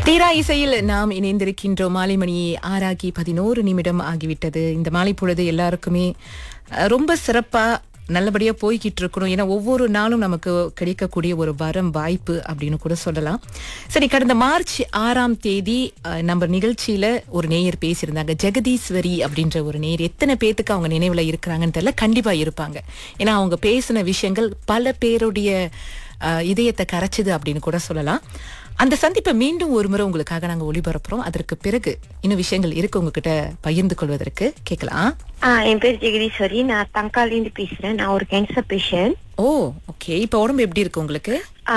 தீரா இசையில் நாம் இணைந்திருக்கின்றோம் மாலை மணி ஆறாகி பதினோரு நிமிடம் ஆகிவிட்டது இந்த மாலை பொழுது எல்லாருக்குமே அஹ், ரொம்ப சிறப்பா நல்லபடியா போய்கிட்டு இருக்கணும் ஏன்னா ஒவ்வொரு நாளும் நமக்கு கிடைக்கக்கூடிய ஒரு வரம் வாய்ப்பு அப்படின்னு கூட சொல்லலாம் சரி கடந்த மார்ச் ஆறாம் தேதி அஹ், நம்ம நிகழ்ச்சியில ஒரு நேயர் பேசியிருந்தாங்க ஜெகதீஸ்வரி அப்படின்ற ஒரு நேயர் எத்தனை பேத்துக்கு அவங்க நினைவுல இருக்கிறாங்கன்னு தெரியல கண்டிப்பா இருப்பாங்க ஏன்னா அவங்க பேசின விஷயங்கள் பல பேருடைய அஹ், இதயத்தை கரைச்சுது அப்படின்னு கூட சொல்லலாம் அந்த சந்திப்பை மீண்டும் ஒரு முறை உங்களுக்காக நாங்க ஒளிபரப்புறோம் அதற்கு பிறகு இன்னும் விஷயங்கள் இருக்கு உங்ககிட்ட பகிர்ந்து கொள்வதற்கு கேட்கலாம் ஆ என் பேர் ஜெகதீஸ்வரி நான் தங்காலேருந்து பேசுறேன் நான் ஒரு கேன்சர் பேஷண்ட் ஓ ஓகே இப்ப உடம்பு எப்படி இருக்கு உங்களுக்கு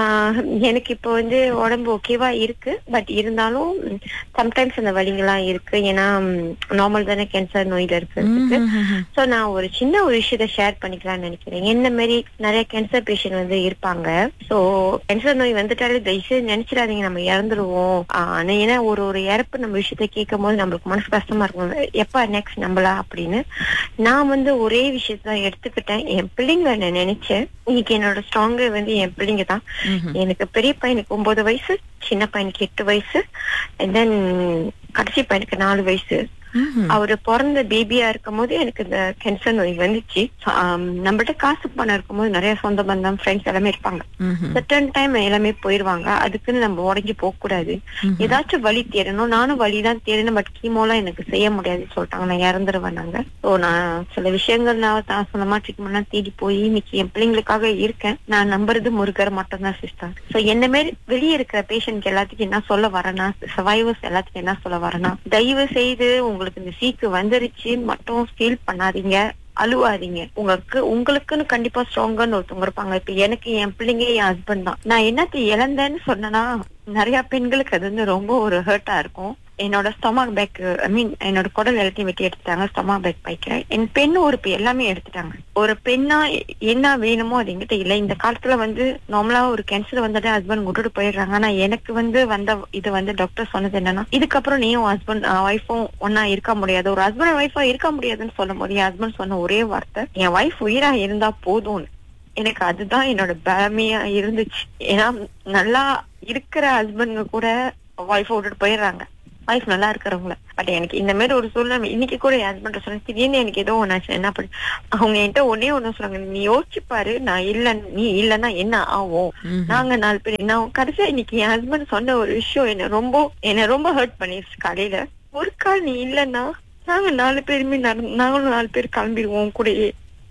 எனக்கு இப்போ வந்து உடம்பு ஓகேவா இருக்கு பட் இருந்தாலும் சம்டைம்ஸ் அந்த வலிங்கெல்லாம் இருக்கு ஏன்னா நார்மல் தானே கேன்சர் நோயில இருக்கிறதுக்கு சோ நான் ஒரு சின்ன ஒரு விஷயத்த ஷேர் பண்ணிக்கலாம்னு நினைக்கிறேன் என்ன மாதிரி நிறைய கேன்சர் பேஷண்ட் வந்து இருப்பாங்க சோ கேன்சர் நோய் வந்துட்டாலே தயவுசெய்து நினைச்சிடாதீங்க நம்ம இறந்துருவோம் ஆஹ் ஆனா ஏன்னா ஒரு ஒரு இறப்பு நம்ம விஷயத்த கேட்கும் போது நம்மளுக்கு மனசு கஷ்டமா இருக்கும் எப்ப நெக்ஸ்ட் நம்மளா அப்படின்னு நான் வந்து ஒரே விஷயத்த எடுத்துக்கிட்டேன் என் பிள்ளைங்க நான் நினைச்சேன் இன்னைக்கு என்னோட ஸ்ட்ராங்கு வந்து என் பிள்ளைங்க தான் ம்ஹும். எனக்கு பெரிய பையனுக்கு ஒன்பது வயசு சின்ன பையனுக்கு எட்டு வயசு and then கடைசி பையனுக்கு நாலு வயசு ம்ஹும். அவரு பிறந்த பேபியா இருக்கும் போது எனக்கு இந்த கேன்சர் நோய் வந்துச்சு ஆம், நம்மள்ட்ட காசு பணம் இருக்கும்போது நிறைய சொந்த பந்தம் ஃப்ரெண்ட்ஸ் எல்லாமே இருப்பாங்க ம்ஹும். சர்டன் டைம் எல்லாமே போயிருவாங்க அதுக்குன்னு நம்ம உடஞ்சி போக கூடாது ம்ஹும். ஏதாச்சும் வழி தேடணும் நானும் வழி தான் தேடணும் பட் கீமோலாம் எனக்கு செய்ய முடியாதுன்னு சொல்லிட்டாங்க நான் இறந்துருவேன் நாங்க ஸோ நான் சில விஷயங்கள் நான் தான் சொந்தமா ட்ரீட்மெண்ட்லாம் தேடி போய் இன்னைக்கு என் பிள்ளைங்களுக்காக இருக்கேன் நான் நம்புறது முருகர் மட்டும்தான் சிஸ்டர் ஸோ என்ன மாரி வெளியே இருக்கிற பேஷண்ட்க்கு எல்லாத்துக்கும் என்ன சொல்ல வரேன்னா சர்வைவர்ஸ் எல்லாத்துக்கும் என்ன சொல்ல வரேன்னா தயவு செய்து உங்களுக்கு இந்த சீக்கு வந்துருச்சுன்னு மட்டும் ஃபீல் பண்ணாதீங்க அழுவாதீங்க உங்களுக்கு உங்களுக்குன்னு கண்டிப்பா ஸ்ட்ராங்கன்னு ஒருத்தவங்க இருப்பாங்க இப்ப எனக்கு என் பிள்ளைங்க என் ஹஸ்பண்ட் தான் நான் என்னத்தை இழந்தேன்னு சொன்னேன்னா நிறைய பெண்களுக்கு அது வந்து ரொம்ப ஒரு ஹர்ட்டா இருக்கும் என்னோட ஸ்டொமக் பேக் ஐ மீன் என்னோட குடல் எல்லாத்தையும் வெட்டி எடுத்துட்டாங்க ஸ்டொமக் பேக் பைக்க என் பெண் உறுப்பு எல்லாமே எடுத்துட்டாங்க ஒரு பெண்ணா எ- என்ன வேணுமோ அது என்கிட்ட இல்ல இந்த காலத்துல வந்து நார்மலா ஒரு கேன்சர் வந்தாலே ஹஸ்பண்ட் விட்டுட்டு போயிடுறாங்க ஆனா எனக்கு வந்து வந்த இது வந்து டாக்டர் சொன்னது என்னன்னா இதுக்கப்புறம் நீயும் ஹஸ்பண்ட் ஒய்ஃபும் ஒன்னா இருக்க முடியாது ஒரு ஹஸ்பண்ட் ஒய்ஃபா இருக்க முடியாதுன்னு சொல்ல முடியும் என் ஹஸ்பண்ட் சொன்ன ஒரே வார்த்தை என் ஒய்ஃப் உயிரா இருந்தா போதும்னு எனக்கு அதுதான் என்னோட பலமையா இருந்துச்சு ஏன்னா நல்லா இருக்கிற ஹஸ்பண்ட்ங்க கூட ஒய்ஃப் விட்டுட்டு போயிடுறாங்க ஒய்ஃப் நல்லா இருக்கிறவங்கள பட் எனக்கு இந்த மாதிரி ஒரு சூழ்நிலை இன்னைக்கு கூட என் ஹஸ்பண்ட் சொன்னேன் திடீர்னு எனக்கு ஏதோ ஒண்ணாச்சு என்ன பண்ணி அவங்க என்கிட்ட ஒன்னே ஒண்ணு சொன்னாங்க நீ யோசிச்சு பாரு நான் இல்ல நீ இல்லன்னா என்ன ஆகும் ம்ஹும். நாங்க நாலு பேர் நான் கடைசியா இன்னைக்கு என் ஹஸ்பண்ட் சொன்ன ஒரு விஷயம் என்ன ரொம்ப என்ன ரொம்ப ஹர்ட் பண்ணிருச்சு காலையில ஒரு கால் நீ இல்லன்னா நாங்க நாலு பேருமே நட- நாங்களும் நாலு பேர் கிளம்பிடுவோம் கூடயே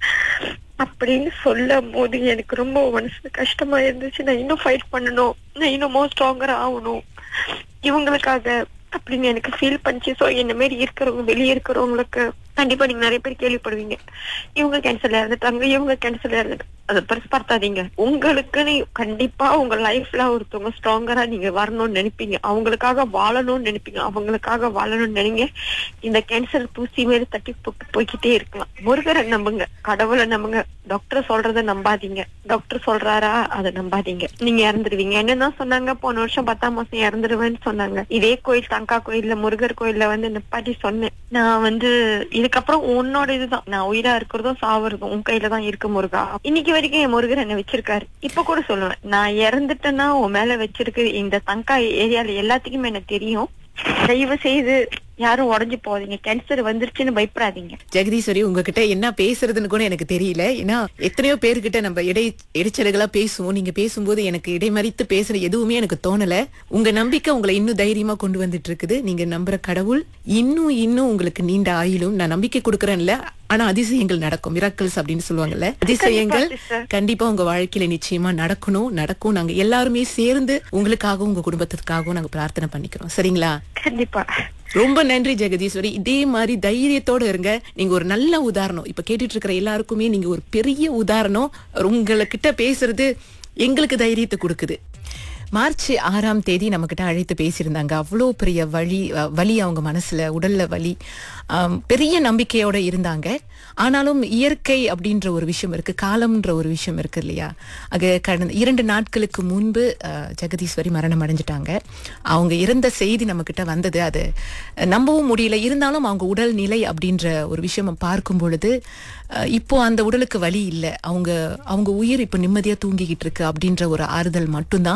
அப்படின்னு சொல்லும் போது எனக்கு ரொம்ப மனசு கஷ்டமா இருந்துச்சு நான் இன்னும் ஃபைட் பண்ணணும் நான் இன்னும் ஸ்ட்ராங்கரா ஆகணும் இவங்களுக்காக அப்படின்னு எனக்கு ஃபீல் பண்ணிச்சு சோ என்ன மாதிரி இருக்கிறவங்க வெளியே இருக்கிறவங்களுக்கு கண்டிப்பா நீங்க நிறைய பேர் கேள்விப்படுவீங்க இவங்க கேன்சர்ல இறந்துட்டாங்க இவங்க கேன்சர்ல இறந்துட்டாங்க அதை பெருசு பார்த்தாதீங்க உங்களுக்குன்னு கண்டிப்பா உங்க லைஃப்ல ஒருத்தவங்க ஸ்ட்ராங்கரா நீங்க வரணும்னு நினைப்பீங்க அவங்களுக்காக வாழணும்னு நினைப்பீங்க அவங்களுக்காக வாழணும்னு நினைங்க இந்த கேன்சர் தூசி மேல தட்டி போட்டு போய்க்கிட்டே இருக்கலாம் முருகரை நம்புங்க கடவுளை நம்புங்க டாக்டர் சொல்றத நம்பாதீங்க டாக்டர் சொல்றாரா அதை நம்பாதீங்க நீங்க இறந்துருவீங்க என்னதான் சொன்னாங்க போன வருஷம் பத்தாம் மாசம் இறந்துருவேன்னு சொன்னாங்க இதே கோயில் தங்கா கோயில்ல முருகர் கோயில்ல வந்து நிப்பாட்டி சொன்னேன் நான் வந்து இதுக்கப்புறம் உன்னோட இதுதான் நான் உயிரா இருக்கிறதும் சாவறதும் உன் கையில தான் இருக்கு முருகா இன்னைக்கு வரைக்கும் என் முருகர் என்ன வச்சிருக்காரு இப்ப கூட சொல்லுவேன் நான் இறந்துட்டேன்னா உன் மேல வச்சிருக்கு இந்த தங்கா ஏரியால எல்லாத்துக்குமே எனக்கு தெரியும் தயவு செய்து யாரும் உடஞ்சு போகாதீங்க கேன்சர் வந்துருச்சுன்னு பயப்படாதீங்க ஜெகதீஸ்வரி உங்ககிட்ட என்ன பேசுறதுன்னு கூட எனக்கு தெரியல ஏன்னா எத்தனையோ பேர்கிட்ட நம்ம இடை இடைச்சல்களா பேசுவோம் நீங்க பேசும்போது எனக்கு இடைமறித்து பேசுற எதுவுமே எனக்கு தோணல உங்க நம்பிக்கை உங்களை இன்னும் தைரியமா கொண்டு வந்துட்டு இருக்குது நீங்க நம்புற கடவுள் இன்னும் இன்னும் உங்களுக்கு நீண்ட ஆயிலும் நான் நம்பிக்கை கொடுக்கறேன்ல ஆனா அதிசயங்கள் நடக்கும் மிராக்கிள்ஸ் அப்படின்னு சொல்லுவாங்கல்ல அதிசயங்கள் கண்டிப்பா sister. கண்டிப்பா உங்க வாழ்க்கையில நிச்சயமா நடக்கணும் நடக்கும் நாங்க எல்லாருமே சேர்ந்து உங்களுக்காகவும் உங்க குடும்பத்திற்காகவும் நாங்க பிரார்த்தனை பண்ணிக்கிறோம் சரிங்களா கண்டிப்பா ரொம்ப நன்றி ஜெகதீஸ்வரி இதே மாதிரி தைரியத்தோட இருங்க நீங்க ஒரு நல்ல உதாரணம் இப்ப கேட்டுட்டு இருக்கிற எல்லாருக்குமே நீங்க ஒரு பெரிய உதாரணம் உங்ககிட்ட பேசுறது எங்களுக்கு தைரியத்தை கொடுக்குது மார்ச் ஆறாம் தேதி நம்ம கிட்ட அழைத்து பேசியிருந்தாங்க அவ்வளோ பெரிய வழி அஹ், வலி அவங்க மனசுல உடல்ல வலி ஆம், பெரிய நம்பிக்கையோட இருந்தாங்க ஆனாலும் இயற்கை அப்படின்ற ஒரு விஷயம் இருக்கு காலம்ன்ற ஒரு விஷயம் இருக்கு இல்லையா அது கடந்த இரண்டு நாட்களுக்கு முன்பு அஹ், ஜெகதீஸ்வரி மரணம் அடைஞ்சிட்டாங்க அவங்க இறந்த செய்தி நம்ம கிட்ட வந்தது அது நம்பவும் முடியல இருந்தாலும் அவங்க உடல் நிலை அப்படின்ற ஒரு விஷயம் பார்க்கும் பொழுது அஹ், இப்போ அந்த உடலுக்கு வலி இல்லை அவங்க அவங்க உயிர் இப்போ நிம்மதியா தூங்கிக்கிட்டு இருக்கு அப்படின்ற ஒரு ஆறுதல் மட்டும்தான்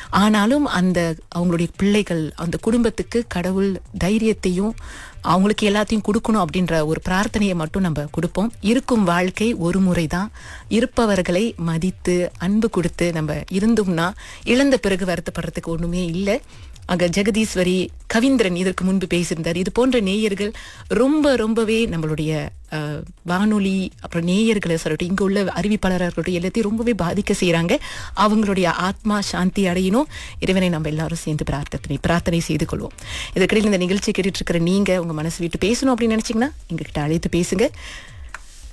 ஆனாலும் அந்த அவங்களுடைய பிள்ளைகள் அந்த குடும்பத்துக்கு கடவுள் தைரியத்தையும் அவங்களுக்கு எல்லாத்தையும் கொடுக்கணும் அப்படின்ற ஒரு பிரார்த்தனையை மட்டும் நம்ம கொடுப்போம் இருக்கும் வாழ்க்கை ஒரு முறை தான் இருப்பவர்களை மதித்து அன்பு கொடுத்து நம்ம இருந்தோம்னா இழந்த பிறகு வருத்தப்படுறதுக்கு ஒண்ணுமே இல்லை அங்க ஜெகதீஸ்வரி கவிந்திரன் இதற்கு முன்பு பேசியிருந்தார் இது போன்ற நேயர்கள் ரொம்ப ரொம்பவே நம்மளுடைய அஹ், வானொலி அப்புறம் நேயர்களை சொல்லட்டும் இங்க உள்ள அறிவிப்பாளர்களுடைய எல்லாத்தையும் ரொம்பவே பாதிக்க செய்றாங்க அவங்களுடைய ஆத்மா சாந்தி அடையணும் இறைவனை நம்ம எல்லாரும் சேர்ந்து பிரார்த்தனை பிரார்த்தனை செய்து கொள்வோம் இதற்கிடையில் இந்த நிகழ்ச்சி கேட்டுட்டு இருக்கிற நீங்க உங்க மனசு விட்டு பேசணும் அப்படின்னு நினைச்சீங்கன்னா எங்ககிட்ட அழைத்து பேசுங்க